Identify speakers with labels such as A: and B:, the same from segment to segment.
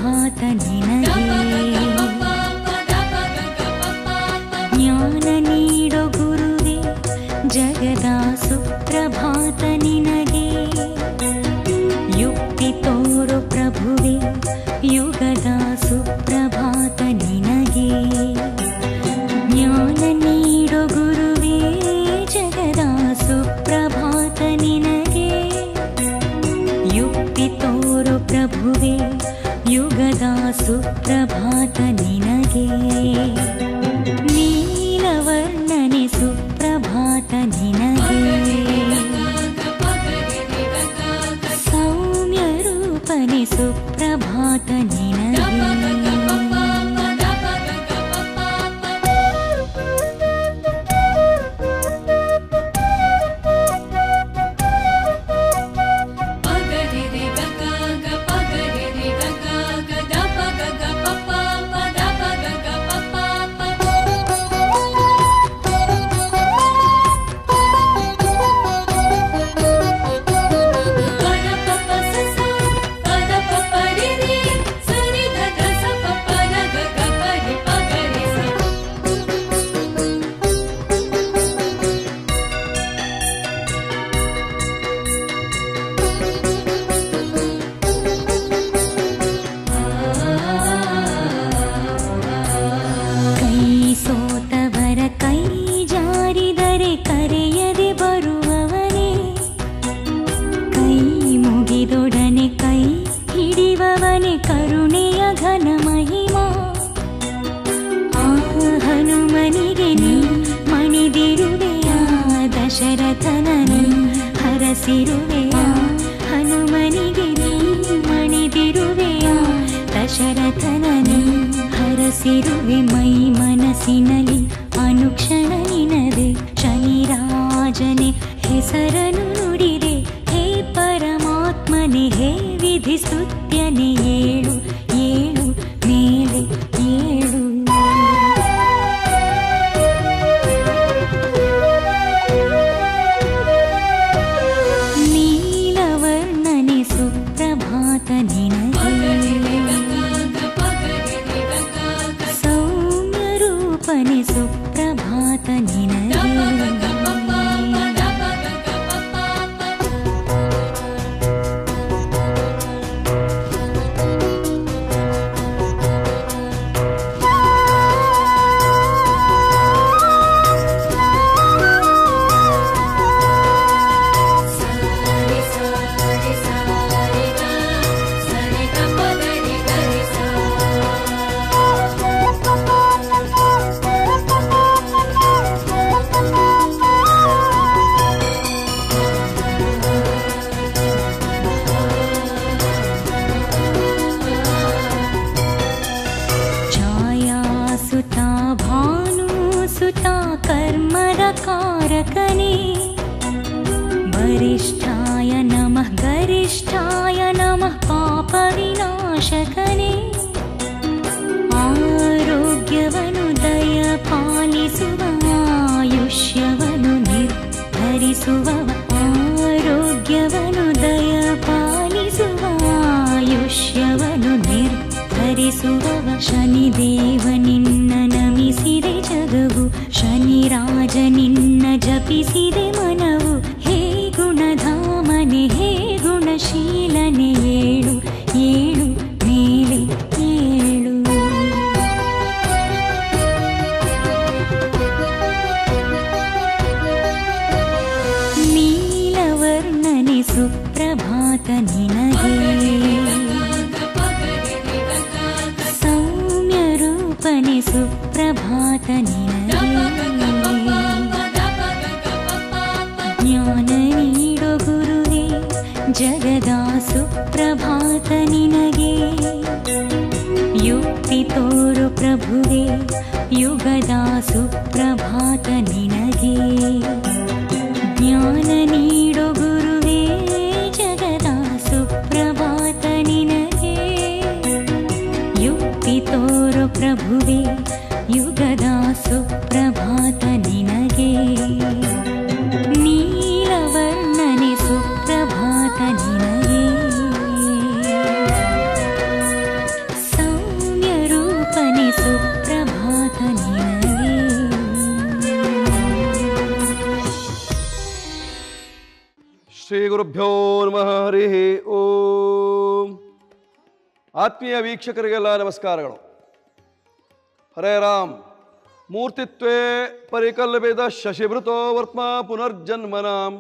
A: ಸುಪ್ರಭಾತ ನಿನಗೆ ಜ್ಞಾನ ನೀಡೋ ಗುರುವೆ ಜಗದ ಸುಪ್ರಭಾತ ನಿನಗೆ ಯುಕ್ತಿ ತೋರೋ ಪ್ರಭುವೆ ಯುಗದ ಸುಪ್ರಭಾತ ನಿನಗೆ ಜ್ಞಾನ ನೀಡೋ ಗುರುವೇ ಜಗದ ಸುಪ್ರಭಾತ ನಿನಗೆ ಯುಕ್ತಿ ತೋರೋ ಪ್ರಭುವೆ ಯುಗದ ಸುಪ್ರಭಾತ ನಿನಗೆ ನೀಲವರ್ಣನೆ ಸುಪ್ರಭಾತ ನಿನಗೆ ಸೌಮ್ಯ ರೂಪನೆ ಸುಪ್ರಭಾತ ನಿನಗೆ ಕೈ ಸೋತವರ ಕೈ ಜಾರಿದರೆ ಕರೆಯದೆ ಬರುವವನೇ ಕೈ ಮುಗಿದೊಡನೆ ಕೈ ಹಿಡಿವವನೇ ಕರುಣೆಯ ಘನ ಮಹಿಮಾ ಆ ಹನುಮನಿಗೆ ನೀ ಮಣಿದಿರುವೆಯ ದಶರಥನನು ಹರಸಿರುವೆಯ ಹನುಮನಿಗೆ ನೀ ಮಣಿದಿರುವೆಯ ದಶರಥನನು ಹರಸಿರುವೆ ಮೈ ಮನಸ್ಸಿನಲ್ಲಿ ಅನುಕ್ಷಣ ನಿನದೆ ಶನಿರಾಜನೆ ಹೆಸರನು ನುಡಿದೆ ಹೇ ಪರಮಾತ್ಮನೆ ಹೇ ವಿಧಿ ಸ್ತುತ್ಯನೆ ಏಳು ಏಳು ಮೇಲೆ ಏಳು ನೀಲವರ್ಣನೆ ಸುಪ್ರಭಾತ ನಿನಗೆ ಸೌಮ್ಯ ರೂಪನೆ ಸುಪ್ರಭಾತ ನಿನಗೆ ಛಾಯಾಸುತಾ ಭಾನುಸುತಾ ಕರ್ಮದ ಕಾರಕನೇ वरिष्ठाय नमः गरिष्ठाय नमः पापविनाशकने ಆರೋಗ್ಯವನು ದಯ ಪಾಲಿಸುವ ಆಯುಷ್ಯವನು ನಿರ್ಧರಿಸುವವ ಆರೋಗ್ಯವನು ದಯ ಪಾಲಿಸುವ ಆಯುಷ್ಯವನು ನಿರ್ಧರಿಸುವವ ಶನಿದೇವ ನಿನ್ನ ನಮಿಸಿದೆ ಜಗವು ಶನಿರಾಜ ನಿನ್ನ ಜಪಿಸಿದೆ ಮನವು ಹೇ ಗುಣಧಾಮನೆ ಹೇ ಗುಣಶೀಲನೆ ಏಳು ಏಳು ಮೇಲೆ ಏಳು ನೀಲವರ್ಣನೆ ಸುಪ್ರಭಾತ ನಿನಗೆ ಸೌಮ್ಯ ರೂಪನೆ ಸುಪ್ರಭಾತ ನಿನಗೆ ಜ್ಞಾನ ನೀಡೋ ಗುರುವೇ ಜಗದ ಸುಪ್ರಭಾತ ನಿನಗೆ ಯುಕ್ತಿ ತೋರು ಪ್ರಭುವೇ ಯುಗದ ಸುಪ್ರಭಾತ ನಿನಗೆ ಜ್ಞಾನ ನೀಡೋ ಗುರುವೇ ಜಗದ ಸುಪ್ರಭಾತ ನಿನಗೆ ಯುಕ್ತಿ ತೋರೋ ಪ್ರಭುವೇ ಯುಗದ ಸುಪ್ರಭಾತ ನಿನಗೆ ನೀಲವರ್ಣನೆ ಸುಪ್ರಭಾತ ನಿನಗೆ
B: ಶ್ರೀ ಗುರುಭ್ಯೋ ನಮಃ ಹರಿ ಓಂ ಆತ್ಮೀಯ ವೀಕ್ಷಕರಿಗೆಲ್ಲ ನಮಸ್ಕಾರಗಳು ಹರೇ ರಾಮ್ ಮೂರ್ತಿತ್ವೇ ಪರಿಕಲ್ಪಿತ ಶಶಿಭೃತೋ ವರ್ತ್ಮ ಪುನರ್ಜನ್ಮನಾಂ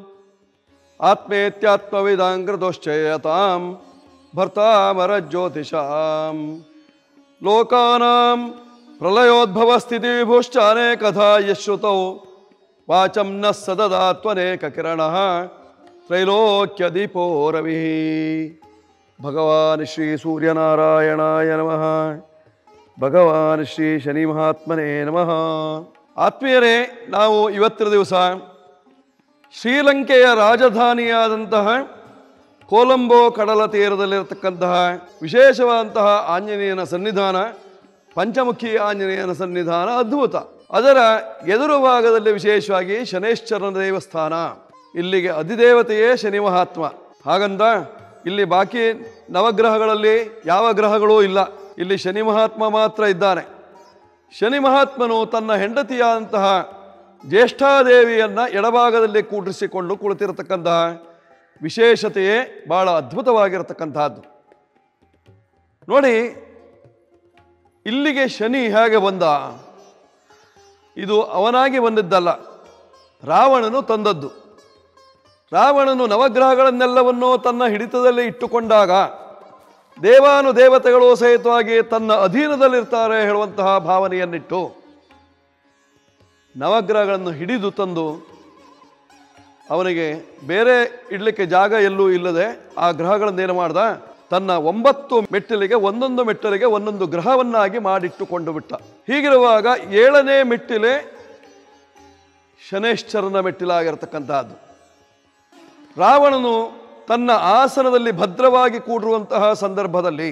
B: ಆತ್ಮೇತ್ಯಾತ್ಮವಿದಾಂಗ್ರದೋಶ್ಚಯತಾಂ ಭರ್ತಾಮರಜ್ಯೋತಿಷಾಂ ಲೋಕಾನಾಂ ಪ್ರಲಯೋದ್ಭವ ಸ್ಥಿತಿ ವಿಭುಶ್ಚ ಅನೇಕಥಾ ಯಶ್ರುತೌ ವಾಚಂ ನ ಸದದಾತ್ವನೇಕ ಕಿರಣ ತ್ರೈಲೋಕ್ಯ ದೀಪೋ ರವಿ ಭಗವಾನ್ ಶ್ರೀ ಸೂರ್ಯನಾರಾಯಣಾಯ ನಮಃ ಭಗವಾನ್ ಶ್ರೀ ಶನಿ ಮಹಾತ್ಮನೇ ನಮಃ ಆತ್ಮೀಯರೇ ನಾವು ಇವತ್ತಿನ ದಿವಸ ಶ್ರೀಲಂಕೆಯ ರಾಜಧಾನಿಯಾದಂತಹ ಕೊಲಂಬೋ ಕಡಲ ತೀರದಲ್ಲಿರತಕ್ಕಂತಹ ವಿಶೇಷವಾದಂತಹ ಆಂಜನೇಯನ ಸನ್ನಿಧಾನ ಪಂಚಮುಖಿ ಆಂಜನೇಯನ ಸನ್ನಿಧಾನ ಅದ್ಭುತ ಅದರ ಎದುರು ಭಾಗದಲ್ಲಿ ವಿಶೇಷವಾಗಿ ಶನೇಶ್ವರನ ದೇವಸ್ಥಾನ ಇಲ್ಲಿಗೆ ಅಧಿದೇವತೆಯೇ ಶನಿ ಮಹಾತ್ಮ ಹಾಗಂತ ಇಲ್ಲಿ ಬಾಕಿ ನವಗ್ರಹಗಳಲ್ಲಿ ಯಾವ ಗ್ರಹಗಳೂ ಇಲ್ಲ ಇಲ್ಲಿ ಶನಿ ಮಹಾತ್ಮ ಮಾತ್ರ ಇದ್ದಾನೆ ಶನಿ ಮಹಾತ್ಮನು ತನ್ನ ಹೆಂಡತಿಯಾದಂತಹ ಜ್ಯೇಷ್ಠಾದೇವಿಯನ್ನ ಎಡಭಾಗದಲ್ಲಿ ಕೂಡಿಸಿಕೊಂಡು ಕುಳಿತಿರತಕ್ಕಂತಹ ವಿಶೇಷತೆಯೇ ಬಹಳ ಅದ್ಭುತವಾಗಿರತಕ್ಕಂತಹದ್ದು ನೋಡಿ ಇಲ್ಲಿಗೆ ಶನಿ ಹೇಗೆ ಬಂದ ಇದು ಅವನಾಗಿ ಬಂದಿದ್ದಲ್ಲ ರಾವಣನು ತಂದದ್ದು ರಾವಣನು ನವಗ್ರಹಗಳನ್ನೆಲ್ಲವನ್ನೂ ತನ್ನ ಹಿಡಿತದಲ್ಲಿ ಇಟ್ಟುಕೊಂಡಾಗ ದೇವಾನು ದೇವತೆಗಳು ಸಹಿತವಾಗಿ ತನ್ನ ಅಧೀನದಲ್ಲಿರ್ತಾರೆ ಹೇಳುವಂತಹ ಭಾವನೆಯನ್ನಿಟ್ಟು ನವಗ್ರಹಗಳನ್ನು ಹಿಡಿದು ತಂದು ಅವನಿಗೆ ಬೇರೆ ಇಡ್ಲಿಕ್ಕೆ ಜಾಗ ಎಲ್ಲೂ ಇಲ್ಲದೆ ಆ ಗ್ರಹಗಳನ್ನೇನು ಮಾಡ್ದ ತನ್ನ ಒಂಬತ್ತು ಮೆಟ್ಟಿಲಿಗೆ ಒಂದೊಂದು ಮೆಟ್ಟಲಿಗೆ ಒಂದೊಂದು ಗ್ರಹವನ್ನಾಗಿ ಮಾಡಿಟ್ಟುಕೊಂಡು ಬಿಟ್ಟ ಹೀಗಿರುವಾಗ ಏಳನೇ ಮೆಟ್ಟಿಲೆ ಶನೇಶ್ವರನ ಮೆಟ್ಟಿಲಾಗಿರತಕ್ಕಂತಹದ್ದು ರಾವಣನು ತನ್ನ ಆಸನದಲ್ಲಿ ಭದ್ರವಾಗಿ ಕೂಡಿರುವಂತಹ ಸಂದರ್ಭದಲ್ಲಿ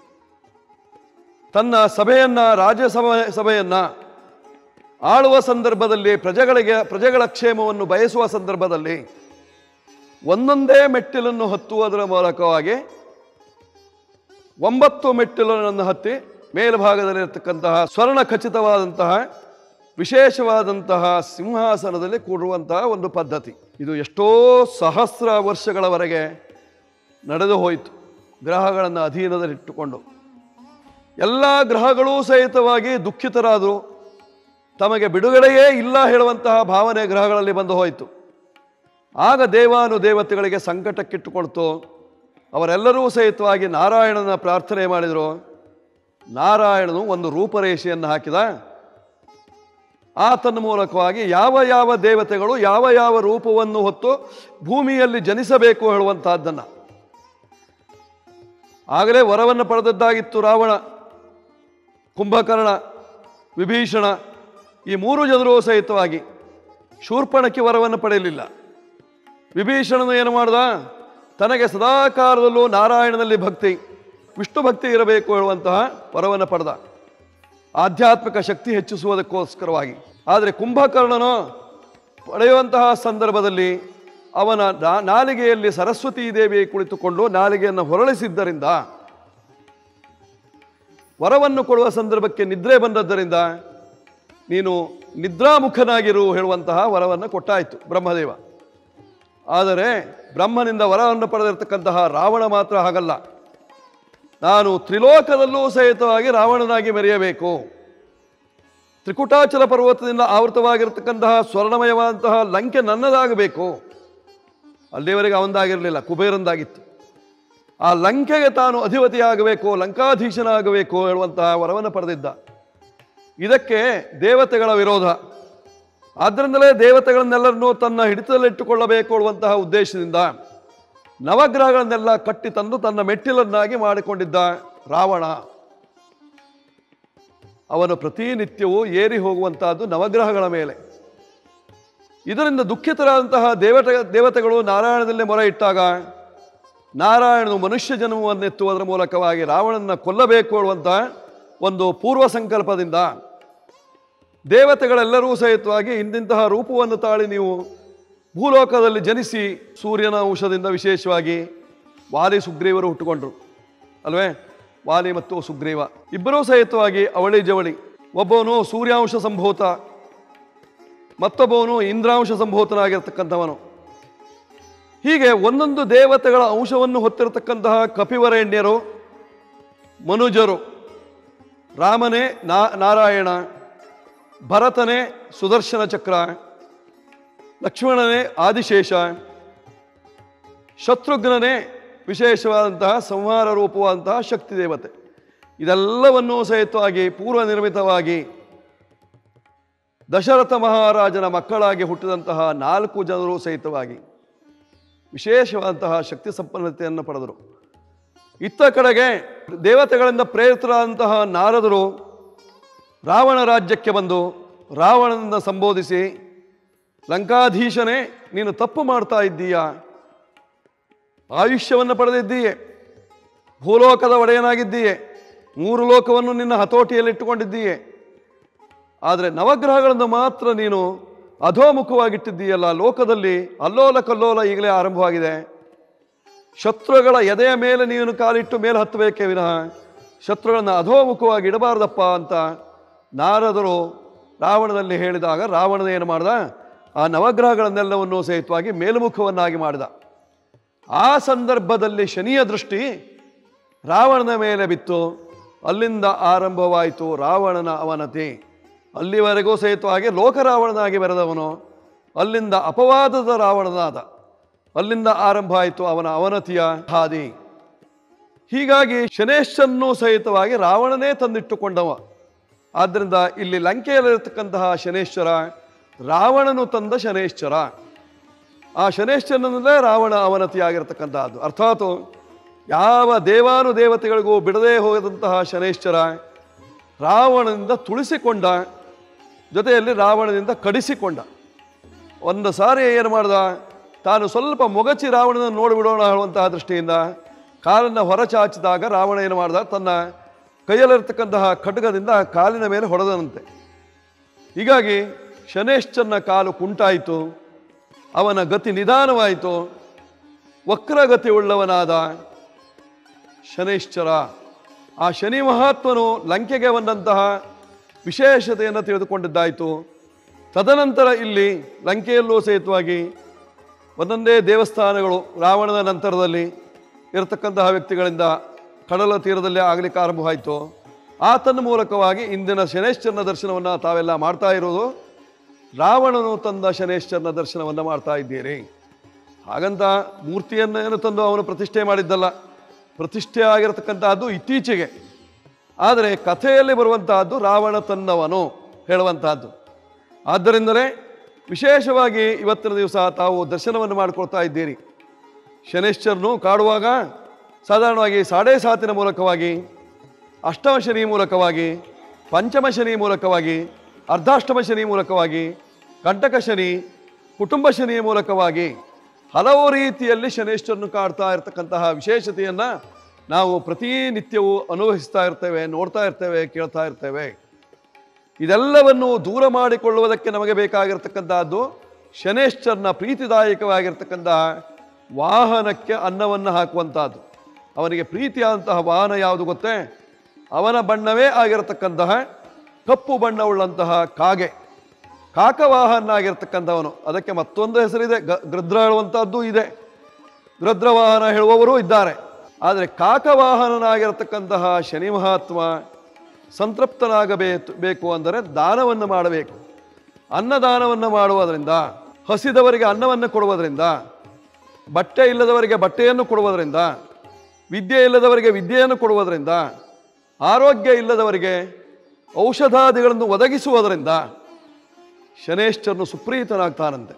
B: ತನ್ನ ಸಭೆಯನ್ನ ರಾಜ್ಯಸಭೆ ಸಭೆಯನ್ನ ಆಳುವ ಸಂದರ್ಭದಲ್ಲಿ ಪ್ರಜೆಗಳಿಗೆ ಪ್ರಜೆಗಳ ಕ್ಷೇಮವನ್ನು ಬಯಸುವ ಸಂದರ್ಭದಲ್ಲಿ ಒಂದೊಂದೇ ಮೆಟ್ಟಿಲನ್ನು ಹತ್ತುವುದರ ಮೂಲಕವಾಗಿ ಒಂಬತ್ತು ಮೆಟ್ಟಿಲನ್ನು ಹತ್ತಿ ಮೇಲ್ಭಾಗದಲ್ಲಿರತಕ್ಕಂತಹ ಸ್ವರ್ಣ ಖಚಿತವಾದಂತಹ ವಿಶೇಷವಾದಂತಹ ಸಿಂಹಾಸನದಲ್ಲಿ ಕೂಡುವಂತಹ ಒಂದು ಪದ್ಧತಿ ಇದು ಎಷ್ಟೋ ಸಹಸ್ರ ವರ್ಷಗಳವರೆಗೆ ನಡೆದು ಹೋಯಿತು ಗ್ರಹಗಳನ್ನು ಅಧೀನದಲ್ಲಿಟ್ಟುಕೊಂಡು ಎಲ್ಲ ಗ್ರಹಗಳೂ ಸಹಿತವಾಗಿ ದುಃಖಿತರಾದರು ತಮಗೆ ಬಿಡುಗಡೆಯೇ ಇಲ್ಲ ಹೇಳುವಂತಹ ಭಾವನೆ ಗ್ರಹಗಳಲ್ಲಿ ಬಂದು ಹೋಯಿತು ಆಗ ದೇವಾನು ದೇವತೆಗಳಿಗೆ ಸಂಕಟಕ್ಕಿಟ್ಟುಕೊಳ್ತು ಅವರೆಲ್ಲರೂ ಸಹಿತವಾಗಿ ನಾರಾಯಣನ ಪ್ರಾರ್ಥನೆ ಮಾಡಿದರು ನಾರಾಯಣನು ಒಂದು ರೂಪರೇಷೆಯನ್ನು ಹಾಕಿದ ಆತನ ಮೂಲಕವಾಗಿ ಯಾವ ಯಾವ ದೇವತೆಗಳು ಯಾವ ಯಾವ ರೂಪವನ್ನು ಹೊತ್ತು ಭೂಮಿಯಲ್ಲಿ ಜನಿಸಬೇಕು ಹೇಳುವಂತಹದ್ದನ್ನು ಆಗಲೇ ವರವನ್ನು ಪಡೆದದ್ದಾಗಿತ್ತು ರಾವಣ ಕುಂಭಕರ್ಣ ವಿಭೀಷಣ ಈ ಮೂರು ಜನರು ಸಹಿತವಾಗಿ ಶೂರ್ಪಣಕ್ಕೆ ವರವನ್ನು ಪಡೆಯಲಿಲ್ಲ ವಿಭೀಷಣನು ಏನು ಮಾಡ್ದ ತನಗೆ ಸದಾಕಾಲದಲ್ಲೂ ನಾರಾಯಣನಲ್ಲಿ ಭಕ್ತಿ ವಿಷ್ಣು ಭಕ್ತಿ ಇರಬೇಕು ಹೇಳುವಂತಹ ವರವನ್ನು ಪಡೆದ ಆಧ್ಯಾತ್ಮಿಕ ಶಕ್ತಿ ಹೆಚ್ಚಿಸುವುದಕ್ಕೋಸ್ಕರವಾಗಿ ಆದರೆ ಕುಂಭಕರ್ಣನು ಪಡೆಯುವಂತಹ ಸಂದರ್ಭದಲ್ಲಿ ಅವನ ನಾ- ನಾಲಿಗೆಯಲ್ಲಿ ಸರಸ್ವತೀ ದೇವಿ ಕುಳಿತುಕೊಂಡು ನಾಲಿಗೆಯನ್ನು ಹೊರಳಿಸಿದ್ದರಿಂದ ವರವನ್ನು ಕೊಡುವ ಸಂದರ್ಭಕ್ಕೆ ನಿದ್ರೆ ಬಂದದ್ದರಿಂದ ನೀನು ನಿದ್ರಾಮುಖನಾಗಿರು ಹೇಳುವಂತಹ ವರವನ್ನು ಕೊಟ್ಟಾಯಿತು ಬ್ರಹ್ಮದೇವ ಆದರೆ ಬ್ರಹ್ಮನಿಂದ ವರವನ್ನು ಪಡೆದಿರತಕ್ಕಂತಹ ರಾವಣ ಮಾತ್ರ ಹಾಗಲ್ಲ ನಾನು ತ್ರಿಲೋಕದಲ್ಲೂ ಸಹಿತವಾಗಿ ರಾವಣನಾಗಿ ಮೆರೆಯಬೇಕು ತ್ರಿಕುಟಾಚಲ ಪರ್ವತದಿಂದ ಆವೃತವಾಗಿರತಕ್ಕಂತಹ ಸ್ವರ್ಣಮಯವಾದಂತಹ ಲಂಕೆ ನನ್ನದಾಗಬೇಕು ಅಲ್ಲಿಯವರೆಗೆ ಅವಂದಾಗಿರಲಿಲ್ಲ ಕುಬೇರಂದಾಗಿತ್ತು ಆ ಲಂಕೆಗೆ ತಾನು ಅಧಿಪತಿಯಾಗಬೇಕು ಲಂಕಾಧೀಶನಾಗಬೇಕು ಹೇಳುವಂತಹ ವರವನ್ನು ಪಡೆದಿದ್ದ ಇದಕ್ಕೆ ದೇವತೆಗಳ ವಿರೋಧ ಆದ್ದರಿಂದಲೇ ದೇವತೆಗಳನ್ನೆಲ್ಲರನ್ನೂ ತನ್ನ ಹಿಡಿತದಲ್ಲಿಟ್ಟುಕೊಳ್ಳಬೇಕು ಅನ್ನುವಂತಹ ಉದ್ದೇಶದಿಂದ ನವಗ್ರಹಗಳನ್ನೆಲ್ಲ ಕಟ್ಟಿ ತಂದು ತನ್ನ ಮೆಟ್ಟಿಲನ್ನಾಗಿ ಮಾಡಿಕೊಂಡಿದ್ದ ರಾವಣ ಅವನು ಪ್ರತಿನಿತ್ಯವೂ ಏರಿ ಹೋಗುವಂತಹದ್ದು ನವಗ್ರಹಗಳ ಮೇಲೆ ಇದರಿಂದ ದುಃಖಿತರಾದಂತಹ ದೇವತೆ ದೇವತೆಗಳು ನಾರಾಯಣದಲ್ಲಿ ಮೊರೆ ಇಟ್ಟಾಗ ನಾರಾಯಣನು ಮನುಷ್ಯ ಜನ್ಮವನ್ನೆತ್ತುವುದರ ಮೂಲಕವಾಗಿ ರಾವಣನ ಕೊಲ್ಲಬೇಕು ಅನ್ನುವಂತಹ ಒಂದು ಪೂರ್ವ ಸಂಕಲ್ಪದಿಂದ ದೇವತೆಗಳೆಲ್ಲರೂ ಸಹಿತವಾಗಿ ಇಂದಿಂತಹ ರೂಪವನ್ನು ತಾಳಿ ನೀವು ಭೂಲೋಕದಲ್ಲಿ ಜನಿಸಿ ಸೂರ್ಯನ ಅಂಶದಿಂದ ವಿಶೇಷವಾಗಿ ವಾಲಿ ಸುಗ್ರೀವರು ಹುಟ್ಟುಕೊಂಡ್ರು ಅಲ್ವೇ ವಾಲಿ ಮತ್ತು ಸುಗ್ರೀವ ಇಬ್ಬರೂ ಸಹಿತವಾಗಿ ಅವಳಿ ಜವಳಿ ಒಬ್ಬವನು ಸೂರ್ಯಾಂಶ ಸಂಭೂತ ಮತ್ತೊಬ್ಬವನು ಇಂದ್ರಾಂಶ ಸಂಭೂತನಾಗಿರ್ತಕ್ಕಂಥವನು ಹೀಗೆ ಒಂದೊಂದು ದೇವತೆಗಳ ಅಂಶವನ್ನು ಹೊತ್ತಿರತಕ್ಕಂತಹ ಕಪಿವರೇಣ್ಯರು ಮನುಜರು ರಾಮನೇ ನಾ ನಾರಾಯಣ ಭರತನೇ ಸುದರ್ಶನ ಚಕ್ರ ಲಕ್ಷ್ಮಣನೇ ಆದಿಶೇಷ ಶತ್ರುಘ್ನನೇ ವಿಶೇಷವಾದಂತಹ ಸಂಹಾರ ರೂಪವಾದಂತಹ ಶಕ್ತಿ ದೇವತೆ ಇದೆಲ್ಲವನ್ನೂ ಸಹಿತವಾಗಿ ಪೂರ್ವ ನಿರ್ಮಿತವಾಗಿ ದಶರಥ ಮಹಾರಾಜನ ಮಕ್ಕಳಾಗಿ ಹುಟ್ಟಿದಂತಹ ನಾಲ್ಕು ಜನರು ಸಹಿತವಾಗಿ ವಿಶೇಷವಾದಂತಹ ಶಕ್ತಿ ಸಂಪನ್ನತೆಯನ್ನು ಪಡೆದರು ಇತ್ತ ಕಡೆಗೆ ದೇವತೆಗಳಿಂದ ಪ್ರೇರಿತರಾದಂತಹ ನಾರದರು ರಾವಣ ರಾಜ್ಯಕ್ಕೆ ಬಂದು ರಾವಣನನ್ನು ಸಂಬೋಧಿಸಿ ಲಂಕಾಧೀಶನೇ ನೀನು ತಪ್ಪು ಮಾಡ್ತಾ ಇದ್ದೀಯಾ ಆಯುಷ್ಯವನ್ನು ಪಡೆದಿದ್ದೀಯೆ ಭೂಲೋಕದ ಒಡೆಯನಾಗಿದ್ದೀಯೆ ಮೂರು ಲೋಕವನ್ನು ನಿನ್ನ ಹತೋಟಿಯಲ್ಲಿ ಇಟ್ಟುಕೊಂಡಿದ್ದೀಯೆ ಆದರೆ ನವಗ್ರಹಗಳನ್ನು ಮಾತ್ರ ನೀನು ಅಧೋಮುಖವಾಗಿಟ್ಟಿದ್ದೀಯಲ್ಲ ಲೋಕದಲ್ಲಿ ಅಲ್ಲೋಲ ಕಲ್ಲೋಲ ಈಗಲೇ ಆರಂಭವಾಗಿದೆ ಶತ್ರುಗಳ ಎದೆಯ ಮೇಲೆ ನೀನು ಕಾಲಿಟ್ಟು ಮೇಲೆ ಹತ್ತಬೇಕೇ ವಿನಃ ಶತ್ರುಗಳನ್ನು ಅಧೋಮುಖವಾಗಿ ಇಡಬಾರ್ದಪ್ಪ ಅಂತ ನಾರದರು ರಾವಣನಲ್ಲಿ ಹೇಳಿದಾಗ ರಾವಣನ ಏನು ಮಾಡ್ದ ಆ ನವಗ್ರಹಗಳನ್ನೆಲ್ಲವನ್ನು ಸಹಿತವಾಗಿ ಮೇಲ್ಮುಖವನ್ನಾಗಿ ಮಾಡಿದ ಆ ಸಂದರ್ಭದಲ್ಲಿ ಶನಿಯ ದೃಷ್ಟಿ ರಾವಣನ ಮೇಲೆ ಬಿತ್ತು ಅಲ್ಲಿಂದ ಆರಂಭವಾಯಿತು ರಾವಣನ ಅವನತಿ ಅಲ್ಲಿವರೆಗೂ ಸಹಿತವಾಗಿ ಲೋಕರಾವಣನಾಗಿ ಬೆರೆದವನು ಅಲ್ಲಿಂದ ಅಪವಾದದ ರಾವಣನಾದ ಅಲ್ಲಿಂದ ಆರಂಭ ಆಯಿತು ಅವನ ಅವನತಿಯ ಹಾದಿ ಹೀಗಾಗಿ ಶನೇಶನ್ನು ಸಹಿತವಾಗಿ ರಾವಣನೇ ತಂದಿಟ್ಟುಕೊಂಡವ ಆದ್ದರಿಂದ ಇಲ್ಲಿ ಲಂಕೆಯಲ್ಲಿರತಕ್ಕಂತಹ ಶನೇಶ್ವರ ರಾವಣನು ತಂದ ಶನೇಶ್ವರ ಆ ಶನೇಶ್ವರನಲ್ಲೇ ರಾವಣ ಅವನತಿಯಾಗಿರ್ತಕ್ಕಂತಹದ್ದು ಅರ್ಥಾತ್ ಯಾವ ದೇವಾನು ದೇವತೆಗಳಿಗೂ ಬಿಡದೇ ಹೋಗದಂತಹ ಶನೇಶ್ವರ ರಾವಣನಿಂದ ತುಳಿಸಿಕೊಂಡ ಜೊತೆಯಲ್ಲಿ ರಾವಣನಿಂದ ಕಡಿಸಿಕೊಂಡ ಒಂದು ಸಾರಿ ಏನು ಮಾಡ್ದ ತಾನು ಸ್ವಲ್ಪ ಮೊಗಚಿ ರಾವಣನ ನೋಡಿಬಿಡೋಣ ಹೇಳುವಂತಹ ದೃಷ್ಟಿಯಿಂದ ಕಾಲನ್ನು ಹೊರಚಾಚಿದಾಗ ರಾವಣ ಏನು ಮಾಡ್ದ ತನ್ನ ಕೈಯಲ್ಲಿರ್ತಕ್ಕಂತಹ ಖಡ್ಗದಿಂದ ಕಾಲಿನ ಮೇಲೆ ಹೊಡೆದನಂತೆ ಹೀಗಾಗಿ ಶನೇಶ್ಚನ್ನ ಕಾಲು ಕುಂಟಾಯಿತು ಅವನ ಗತಿ ನಿಧಾನವಾಯಿತು ವಕ್ರಗತಿ ಉಳ್ಳವನಾದ ಶನೇಶ್ಚರ ಆ ಶನಿ ಮಹಾತ್ಮನು ಲಂಕೆಗೆ ಬಂದಂತಹ ವಿಶೇಷತೆಯನ್ನು ತಿಳಿದುಕೊಂಡಿದ್ದಾಯಿತು ತದನಂತರ ಇಲ್ಲಿ ಲಂಕೆಯಲ್ಲೂ ಸಹಿತವಾಗಿ ಒಂದೊಂದೇ ದೇವಸ್ಥಾನಗಳು ರಾವಣನ ನಂತರದಲ್ಲಿ ಇರತಕ್ಕಂತಹ ವ್ಯಕ್ತಿಗಳಿಂದ ಕಡಲ ತೀರದಲ್ಲಿ ಆಗಲಿಕ್ಕೆ ಆರಂಭವಾಯಿತು ಆತನ ಮೂಲಕವಾಗಿ ಇಂದಿನ ಶನೇಶ್ವರನ ದರ್ಶನವನ್ನು ತಾವೆಲ್ಲ ಮಾಡ್ತಾ ಇರೋದು ರಾವಣನು ತಂದ ಶನೇಶ್ವರನ ದರ್ಶನವನ್ನು ಮಾಡ್ತಾ ಇದ್ದೀರಿ ಹಾಗಂತ ಮೂರ್ತಿಯನ್ನು ಏನು ತಂದು ಅವನು ಪ್ರತಿಷ್ಠೆ ಮಾಡಿದ್ದಲ್ಲ ಪ್ರತಿಷ್ಠೆ ಆಗಿರತಕ್ಕಂತಹದ್ದು ಇತ್ತೀಚೆಗೆ ಆದರೆ ಕಥೆಯಲ್ಲಿ ಬರುವಂತಹದ್ದು ರಾವಣ ತನ್ನವನು ಹೇಳುವಂತಹದ್ದು ಆದ್ದರಿಂದಲೇ ವಿಶೇಷವಾಗಿ ಇವತ್ತಿನ ದಿವಸ ತಾವು ದರ್ಶನವನ್ನು ಮಾಡಿಕೊಳ್ತಾ ಇದ್ದೀರಿ ಶನೇಶ್ವರನು ಕಾಡುವಾಗ ಸಾಧಾರಣವಾಗಿ ಸಾಡೆ ಸಾತಿನ ಮೂಲಕವಾಗಿ ಅಷ್ಟಮ ಶನಿ ಮೂಲಕವಾಗಿ ಪಂಚಮ ಶನಿ ಮೂಲಕವಾಗಿ ಅರ್ಧಾಷ್ಟಮ ಶನಿ ಮೂಲಕವಾಗಿ ಕಂಟಕ ಶನಿ ಕುಟುಂಬ ಶನಿಯ ಮೂಲಕವಾಗಿ ಹಲವು ರೀತಿಯಲ್ಲಿ ಶನೇಶ್ವರನು ಕಾಡ್ತಾ ಇರತಕ್ಕಂತಹ ವಿಶೇಷತೆಯನ್ನು ನಾವು ಪ್ರತಿನಿತ್ಯವೂ ಅನುಭವಿಸ್ತಾ ಇರ್ತೇವೆ ನೋಡ್ತಾ ಇರ್ತೇವೆ ಕೇಳ್ತಾ ಇರ್ತೇವೆ ಇದೆಲ್ಲವನ್ನು ದೂರ ಮಾಡಿಕೊಳ್ಳುವುದಕ್ಕೆ ನಮಗೆ ಬೇಕಾಗಿರ್ತಕ್ಕಂತಹದ್ದು ಶನೇಶ್ವರನ ಪ್ರೀತಿದಾಯಕವಾಗಿರ್ತಕ್ಕಂತಹ ವಾಹನಕ್ಕೆ ಅನ್ನವನ್ನು ಹಾಕುವಂತಹದ್ದು ಅವನಿಗೆ ಪ್ರೀತಿಯಾದಂತಹ ವಾಹನ ಯಾವುದು ಗೊತ್ತೇ ಅವನ ಬಣ್ಣವೇ ಆಗಿರತಕ್ಕಂತಹ ಕಪ್ಪು ಬಣ್ಣವುಳ್ಳಂತಹ ಕಾಗೆ ಕಾಕವಾಹನ ಆಗಿರ್ತಕ್ಕಂಥವನು ಅದಕ್ಕೆ ಮತ್ತೊಂದು ಹೆಸರಿದೆ ಗ ಗೃದ್ರ ಹೇಳುವಂತಹದ್ದು ಇದೆ ಗೃದ್ರವಾಹನ ಹೇಳುವವರು ಇದ್ದಾರೆ ಆದರೆ ಕಾಕವಾಹನನಾಗಿರತಕ್ಕಂತಹ ಶನಿ ಮಹಾತ್ಮ ಸಂತೃಪ್ತನಾಗಬೇಕು ಬೇಕು ಅಂದರೆ ದಾನವನ್ನು ಮಾಡಬೇಕು ಅನ್ನದಾನವನ್ನು ಮಾಡುವುದರಿಂದ ಹಸಿದವರಿಗೆ ಅನ್ನವನ್ನು ಕೊಡುವುದರಿಂದ ಬಟ್ಟೆ ಇಲ್ಲದವರಿಗೆ ಬಟ್ಟೆಯನ್ನು ಕೊಡುವುದರಿಂದ ವಿದ್ಯೆ ಇಲ್ಲದವರಿಗೆ ವಿದ್ಯೆಯನ್ನು ಕೊಡುವುದರಿಂದ ಆರೋಗ್ಯ ಇಲ್ಲದವರಿಗೆ ಔಷಧಾದಿಗಳನ್ನು ಒದಗಿಸುವುದರಿಂದ ಶನೇಶ್ವರನು ಸುಪ್ರೀತನಾಗ್ತಾನಂತೆ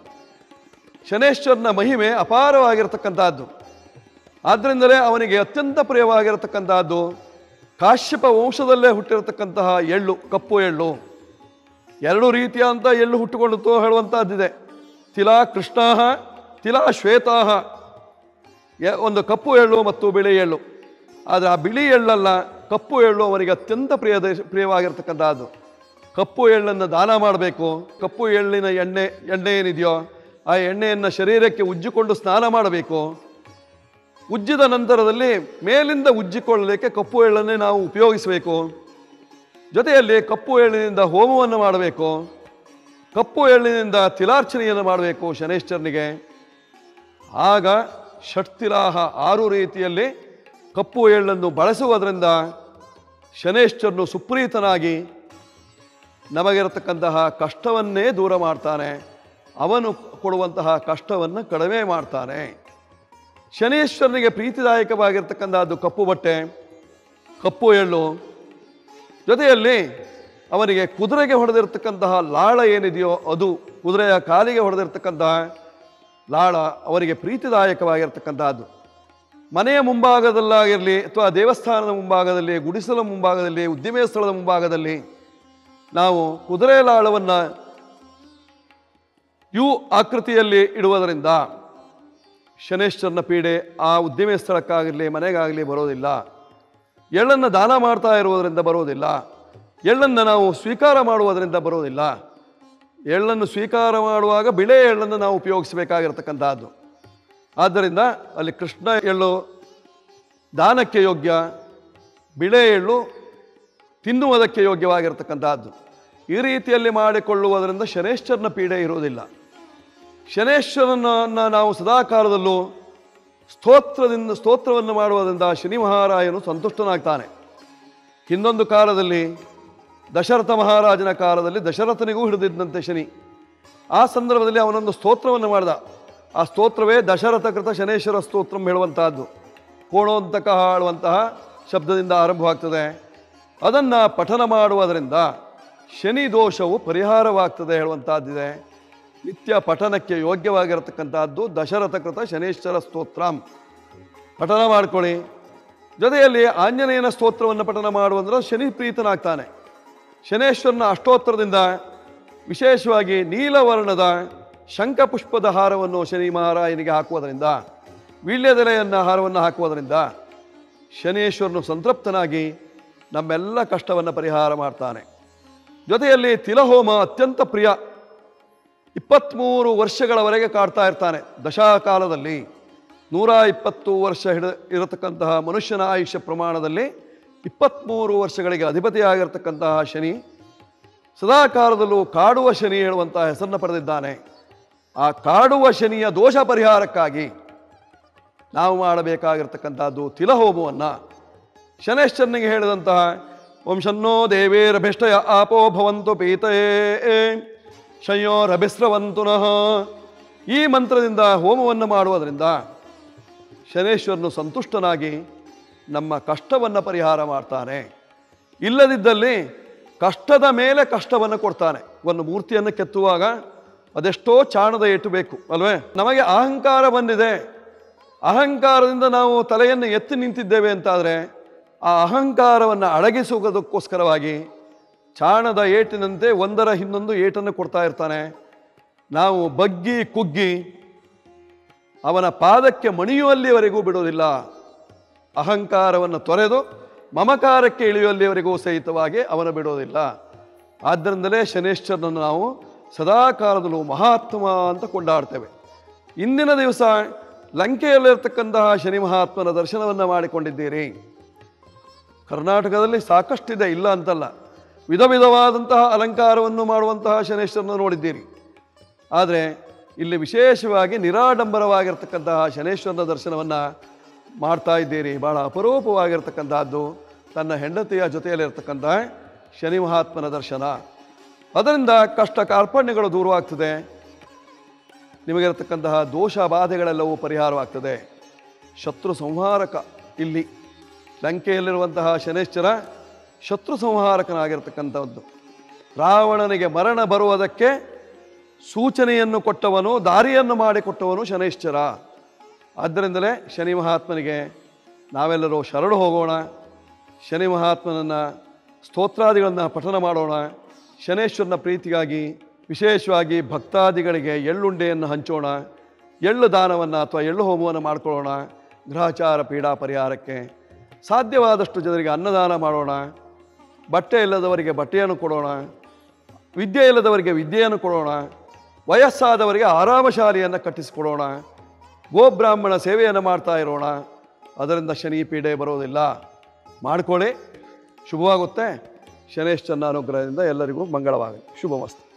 B: ಶನೇಶ್ವರನ ಮಹಿಮೆ ಅಪಾರವಾಗಿರತಕ್ಕಂತಹದ್ದು ಆದ್ದರಿಂದಲೇ ಅವನಿಗೆ ಅತ್ಯಂತ ಪ್ರಿಯವಾಗಿರತಕ್ಕಂತಹದ್ದು ಕಾಶ್ಯಪ ವಂಶದಲ್ಲೇ ಹುಟ್ಟಿರತಕ್ಕಂತಹ ಎಳ್ಳು ಕಪ್ಪು ಎಳ್ಳು ಎರಡು ರೀತಿಯಾದಂಥ ಎಳ್ಳು ಹುಟ್ಟುಕೊಂಡಿತು ಹೇಳುವಂತಹದ್ದಿದೆ ತಿಲಾ ಕೃಷ್ಣಾಹ ತಿಲಾ ಶ್ವೇತಾಹ ಯ- ಒಂದು ಕಪ್ಪು ಎಳ್ಳು ಮತ್ತು ಬಿಳಿ ಎಳ್ಳು ಆದರೆ ಆ ಬಿಳಿ ಎಳ್ಳಲ್ಲ ಕಪ್ಪು ಎಳ್ಳು ಅವನಿಗೆ ಅತ್ಯಂತ ಪ್ರಿಯದ ಪ್ರಿಯವಾಗಿರ್ತಕ್ಕಂಥದ್ದು ಕಪ್ಪು ಎಳ್ಳನ್ನು ದಾನ ಮಾಡಬೇಕು ಕಪ್ಪು ಎಳ್ಳಿನ ಎಣ್ಣೆ ಎಣ್ಣೆ ಏನಿದೆಯೋ ಆ ಎಣ್ಣೆಯನ್ನು ಶರೀರಕ್ಕೆ ಉಜ್ಜಿಕೊಂಡು ಸ್ನಾನ ಮಾಡಬೇಕು ಉಜ್ಜಿದ ನಂತರದಲ್ಲಿ ಮೇಲಿಂದ ಉಜ್ಜಿಕೊಳ್ಳಲಿಕ್ಕೆ ಕಪ್ಪು ಎಳ್ಳನ್ನೇ ನಾವು ಉಪಯೋಗಿಸಬೇಕು ಜೊತೆಯಲ್ಲಿ ಕಪ್ಪು ಎಳ್ಳಿನಿಂದ ಹೋಮವನ್ನು ಮಾಡಬೇಕು ಕಪ್ಪು ಎಳ್ಳಿನಿಂದ ತಿಲಾರ್ಚನೆಯನ್ನು ಮಾಡಬೇಕು ಶನೇಶ್ವರನಿಗೆ ಆಗ ಷಟ್ತಿಲಾಹ ಆರು ರೀತಿಯಲ್ಲಿ ಕಪ್ಪು ಎಳ್ಳನ್ನು ಬಳಸುವುದರಿಂದ ಶನೇಶ್ವರನು ಸುಪ್ರೀತನಾಗಿ ನಮಗಿರತಕ್ಕಂತಹ ಕಷ್ಟವನ್ನೇ ದೂರ ಮಾಡ್ತಾನೆ ಅವನು ಕೊಡುವಂತಹ ಕಷ್ಟವನ್ನು ಕಡಿಮೆ ಮಾಡ್ತಾನೆ ಶನೇಶ್ವರನಿಗೆ ಪ್ರೀತಿದಾಯಕವಾಗಿರ್ತಕ್ಕಂಥದ್ದು ಕಪ್ಪು ಬಟ್ಟೆ ಕಪ್ಪು ಎಳ್ಳು ಜೊತೆಯಲ್ಲಿ ಅವನಿಗೆ ಕುದುರೆಗೆ ಹೊಡೆದಿರ್ತಕ್ಕಂತಹ ಲಾಳ ಏನಿದೆಯೋ ಅದು ಕುದುರೆಯ ಕಾಲಿಗೆ ಹೊಡೆದಿರ್ತಕ್ಕಂತಹ ಲಾಳ ಅವರಿಗೆ ಪ್ರೀತಿದಾಯಕವಾಗಿರ್ತಕ್ಕಂಥದ್ದು ಮನೆಯ ಮುಂಭಾಗದಲ್ಲಾಗಿರಲಿ ಅಥವಾ ದೇವಸ್ಥಾನದ ಮುಂಭಾಗದಲ್ಲಿ ಗುಡಿಸಲ ಮುಂಭಾಗದಲ್ಲಿ ಉದ್ದಿಮೆ ಸ್ಥಳದ ಮುಂಭಾಗದಲ್ಲಿ ನಾವು ಕುದುರೆ ಲಾಳವನ್ನು ಯು ಆಕೃತಿಯಲ್ಲಿ ಇಡುವುದರಿಂದ ಶನೇಶ್ವರನ ಪೀಡೆ ಆ ಉದ್ದಿಮೆ ಸ್ಥಳಕ್ಕಾಗಲಿ ಮನೆಗಾಗಲಿ ಬರೋದಿಲ್ಲ ಎಳ್ಳನ್ನು ದಾನ ಮಾಡ್ತಾ ಇರುವುದರಿಂದ ಬರೋದಿಲ್ಲ ಎಳ್ಳನ್ನು ನಾವು ಸ್ವೀಕಾರ ಮಾಡುವುದರಿಂದ ಬರೋದಿಲ್ಲ ಎಳ್ಳನ್ನು ಸ್ವೀಕಾರ ಮಾಡುವಾಗ ಬಿಳೆ ಎಳ್ಳನ್ನು ನಾವು ಉಪಯೋಗಿಸಬೇಕಾಗಿರ್ತಕ್ಕಂಥದ್ದು ಆದ್ದರಿಂದ ಅಲ್ಲಿ ಕೃಷ್ಣ ಎಳ್ಳು ದಾನಕ್ಕೆ ಯೋಗ್ಯ ಬಿಳೆ ಎಳ್ಳು ತಿನ್ನುವುದಕ್ಕೆ ಯೋಗ್ಯವಾಗಿರ್ತಕ್ಕಂಥದ್ದು ಈ ರೀತಿಯಲ್ಲಿ ಮಾಡಿಕೊಳ್ಳುವುದರಿಂದ ಶನೇಶ್ವರನ ಪೀಡೆ ಇರುವುದಿಲ್ಲ ಶನೇಶ್ವರನನ್ನು ನಾವು ಸದಾಕಾಲದಲ್ಲೂ ಸ್ತೋತ್ರದಿಂದ ಸ್ತೋತ್ರವನ್ನು ಮಾಡುವುದರಿಂದ ಶನಿ ಮಹಾರಾಯನು ಸಂತುಷ್ಟನಾಗ್ತಾನೆ ಹಿಂದೊಂದು ಕಾಲದಲ್ಲಿ ದಶರಥ ಮಹಾರಾಜನ ಕಾಲದಲ್ಲಿ ದಶರಥನಿಗೂ ಹಿಡಿದಿದ್ದಂತೆ ಶನಿ ಆ ಸಂದರ್ಭದಲ್ಲಿ ಅವನೊಂದು ಸ್ತೋತ್ರವನ್ನು ಮಾಡಿದ ಆ ಸ್ತೋತ್ರವೇ ದಶರಥ ಕೃತ ಶನೇಶ್ವರ ಸ್ತೋತ್ರಂ ಹೇಳುವಂತಹದ್ದು ಕೋಣೋಂತಕ ಆಳುವಂತಹ ಶಬ್ದದಿಂದ ಆರಂಭವಾಗ್ತದೆ ಅದನ್ನು ಪಠನ ಮಾಡುವುದರಿಂದ ಶನಿ ದೋಷವು ಪರಿಹಾರವಾಗ್ತದೆ ಹೇಳುವಂತಹದ್ದಿದೆ ನಿತ್ಯ ಪಠನಕ್ಕೆ ಯೋಗ್ಯವಾಗಿರತಕ್ಕಂತಹದ್ದು ದಶರಥ ಕೃತ ಶನೇಶ್ವರ ಸ್ತೋತ್ರಂ ಪಠನ ಮಾಡ್ಕೊಳ್ಳಿ ಜೊತೆಯಲ್ಲಿ ಆಂಜನೇಯನ ಸ್ತೋತ್ರವನ್ನು ಪಠನ ಮಾಡುವಂದ್ರೆ ಶನಿ ಪ್ರೀತನಾಗ್ತಾನೆ ಶನೇಶ್ವರನ ಅಷ್ಟೋತ್ತರದಿಂದ ವಿಶೇಷವಾಗಿ ನೀಲವರ್ಣದ ಶಂಖಪುಷ್ಪದ ಹಾರವನ್ನು ಶನಿ ಮಹಾರಾಯನಿಗೆ ಹಾಕುವುದರಿಂದ ವೀಳ್ಯದೆಲೆಯನ್ನ ಹಾರವನ್ನು ಹಾಕುವುದರಿಂದ ಶನೇಶ್ವರನು ಸಂತೃಪ್ತನಾಗಿ ನಮ್ಮೆಲ್ಲ ಕಷ್ಟವನ್ನು ಪರಿಹಾರ ಮಾಡ್ತಾನೆ ಜೊತೆಯಲ್ಲಿ ತಿಲಹೋಮ ಅತ್ಯಂತ ಪ್ರಿಯ ಇಪ್ಪತ್ತ್ಮೂರು ವರ್ಷಗಳವರೆಗೆ ಕಾಡ್ತಾ ಇರ್ತಾನೆ ದಶಾಕಾಲದಲ್ಲಿ ನೂರ ಇಪ್ಪತ್ತು ವರ್ಷ ಹಿಡ ಇರತಕ್ಕಂತಹ ಮನುಷ್ಯನ ಆಯುಷ್ಯ ಪ್ರಮಾಣದಲ್ಲಿ ಇಪ್ಪತ್ತ್ಮೂರು ವರ್ಷಗಳಿಗೆ ಅಧಿಪತಿಯಾಗಿರ್ತಕ್ಕಂತಹ ಶನಿ ಸದಾಕಾಲದಲ್ಲೂ ಕಾಡುವ ಶನಿ ಹೇಳುವಂತಹ ಹೆಸರನ್ನು ಪಡೆದಿದ್ದಾನೆ ಆ ಕಾಡುವ ಶನಿಯ ದೋಷ ಪರಿಹಾರಕ್ಕಾಗಿ ನಾವು ಮಾಡಬೇಕಾಗಿರ್ತಕ್ಕಂಥದ್ದು ತಿಲಹೋಮವನ್ನು ಶನೇಶ್ವರನಿಗೆ ಹೇಳಿದಂತಹ ವಂಶನ್ನೋ ದೇವೇರಭಿಷ್ಟಯ ಆಪೋ ಭವಂತು ಪೀತಯೇ ಶಯೋರಭಿಸ್ರವಂತುನಃ ಈ ಮಂತ್ರದಿಂದ ಹೋಮವನ್ನು ಮಾಡುವುದರಿಂದ ಶನೇಶ್ವರನು ಸಂತುಷ್ಟನಾಗಿ ನಮ್ಮ ಕಷ್ಟವನ್ನು ಪರಿಹಾರ ಮಾಡ್ತಾನೆ ಇಲ್ಲದಿದ್ದಲ್ಲಿ ಕಷ್ಟದ ಮೇಲೆ ಕಷ್ಟವನ್ನು ಕೊಡ್ತಾನೆ ಒಂದು ಮೂರ್ತಿಯನ್ನು ಕೆತ್ತುವಾಗ ಅದೆಷ್ಟೋ ಚಾಣದ ಏಟು ಬೇಕು ಅಲ್ವೇ ನಮಗೆ ಅಹಂಕಾರ ಬಂದಿದೆ ಅಹಂಕಾರದಿಂದ ನಾವು ತಲೆಯನ್ನು ಎತ್ತಿ ನಿಂತಿದ್ದೇವೆ ಅಂತಾದರೆ ಆ ಅಹಂಕಾರವನ್ನು ಅಡಗಿಸುವುದಕ್ಕೋಸ್ಕರವಾಗಿ ಚಾಣದ ಏಟಿನಂತೆ ಒಂದರ ಹಿಂದೊಂದು ಏಟನ್ನು ಕೊಡ್ತಾ ಇರ್ತಾನೆ ನಾವು ಬಗ್ಗಿ ಕುಗ್ಗಿ ಅವನ ಪಾದಕ್ಕೆ ಮಣಿಯುವಲ್ಲಿವರೆಗೂ ಬಿಡೋದಿಲ್ಲ ಅಹಂಕಾರವನ್ನು ತೊರೆದು ಮಮಕಾರಕ್ಕೆ ಇಳಿಯುವಲ್ಲಿವರೆಗೂ ಸಹಿತವಾಗಿ ಅವನ ಬಿಡೋದಿಲ್ಲ ಆದ್ದರಿಂದಲೇ ಶನೇಶ್ವರನನ್ನು ನಾವು ಸದಾಕಾಲದಲ್ಲೂ ಮಹಾತ್ಮ ಅಂತ ಕೊಂಡಾಡ್ತೇವೆ ಇಂದಿನ ದಿವಸ ಲಂಕೆಯಲ್ಲಿರ್ತಕ್ಕಂತಹ ಶನಿ ಮಹಾತ್ಮನ ದರ್ಶನವನ್ನು ಮಾಡಿಕೊಂಡಿದ್ದೀರಿ ಕರ್ನಾಟಕದಲ್ಲಿ ಸಾಕಷ್ಟಿದೆ ಇಲ್ಲ ಅಂತಲ್ಲ ವಿಧ ವಿಧವಾದಂತಹ ಅಲಂಕಾರವನ್ನು ಮಾಡುವಂತಹ ಶನೇಶ್ವರನ ನೋಡಿದ್ದೀರಿ ಆದರೆ ಇಲ್ಲಿ ವಿಶೇಷವಾಗಿ ನಿರಾಡಂಬರವಾಗಿರ್ತಕ್ಕಂತಹ ಶನೇಶ್ವರನ ದರ್ಶನವನ್ನು ಮಾಡ್ತಾ ಇದ್ದೀರಿ ಭಾಳ ಅಪರೂಪವಾಗಿರ್ತಕ್ಕಂತಹದ್ದು ತನ್ನ ಹೆಂಡತಿಯ ಜೊತೆಯಲ್ಲಿರ್ತಕ್ಕಂತಹ ಶನಿ ಮಹಾತ್ಮನ ದರ್ಶನ ಅದರಿಂದ ಕಷ್ಟ ಕಾರ್ಪಣ್ಯಗಳು ದೂರವಾಗ್ತದೆ ನಿಮಗಿರತಕ್ಕಂತಹ ದೋಷ ಬಾಧೆಗಳೆಲ್ಲವೂ ಪರಿಹಾರವಾಗ್ತದೆ ಶತ್ರು ಸಂಹಾರಕ ಇಲ್ಲಿ ಲಂಕೆಯಲ್ಲಿರುವಂತಹ ಶನೇಶ್ವರ ಶತ್ರು ಸಂಹಾರಕನಾಗಿರ್ತಕ್ಕಂಥದ್ದು ರಾವಣನಿಗೆ ಮರಣ ಬರುವುದಕ್ಕೆ ಸೂಚನೆಯನ್ನು ಕೊಟ್ಟವನು ದಾರಿಯನ್ನು ಮಾಡಿಕೊಟ್ಟವನು ಶನೇಶ್ವರ ಆದ್ದರಿಂದಲೇ ಶನಿ ಮಹಾತ್ಮನಿಗೆ ನಾವೆಲ್ಲರೂ ಶರಣು ಹೋಗೋಣ ಶನಿ ಮಹಾತ್ಮನನ್ನು ಸ್ತೋತ್ರಾದಿಗಳನ್ನು ಪಠನ ಮಾಡೋಣ ಶನೇಶ್ವರನ ಪ್ರೀತಿಗಾಗಿ ವಿಶೇಷವಾಗಿ ಭಕ್ತಾದಿಗಳಿಗೆ ಎಳ್ಳುಂಡೆಯನ್ನು ಹಂಚೋಣ ಎಳ್ಳು ದಾನವನ್ನು ಅಥವಾ ಎಳ್ಳು ಹೋಮವನ್ನು ಮಾಡ್ಕೊಳ್ಳೋಣ ಗ್ರಹಚಾರ ಪೀಡಾ ಪರಿಹಾರಕ್ಕೆ ಸಾಧ್ಯವಾದಷ್ಟು ಜನರಿಗೆ ಅನ್ನದಾನ ಮಾಡೋಣ ಬಟ್ಟೆ ಇಲ್ಲದವರಿಗೆ ಬಟ್ಟೆಯನ್ನು ಕೊಡೋಣ ವಿದ್ಯೆ ಇಲ್ಲದವರಿಗೆ ವಿದ್ಯೆಯನ್ನು ಕೊಡೋಣ ವಯಸ್ಸಾದವರಿಗೆ ಆರಾಮಶಾಲೆಯನ್ನು ಕಟ್ಟಿಸಿಕೊಡೋಣ ಗೋಬ್ರಾಹ್ಮಣ ಸೇವೆಯನ್ನು ಮಾಡ್ತಾ ಇರೋಣ ಅದರಿಂದ ಶನಿ ಪೀಡೆ ಬರೋದಿಲ್ಲ ಮಾಡ್ಕೊಳ್ಳಿ ಶುಭವಾಗುತ್ತೆ ಶನೇಶ್ಚನ್ನ ಅನುಗ್ರಹದಿಂದ ಎಲ್ಲರಿಗೂ ಮಂಗಳವಾಗಲಿ ಶುಭಮಸ್ತು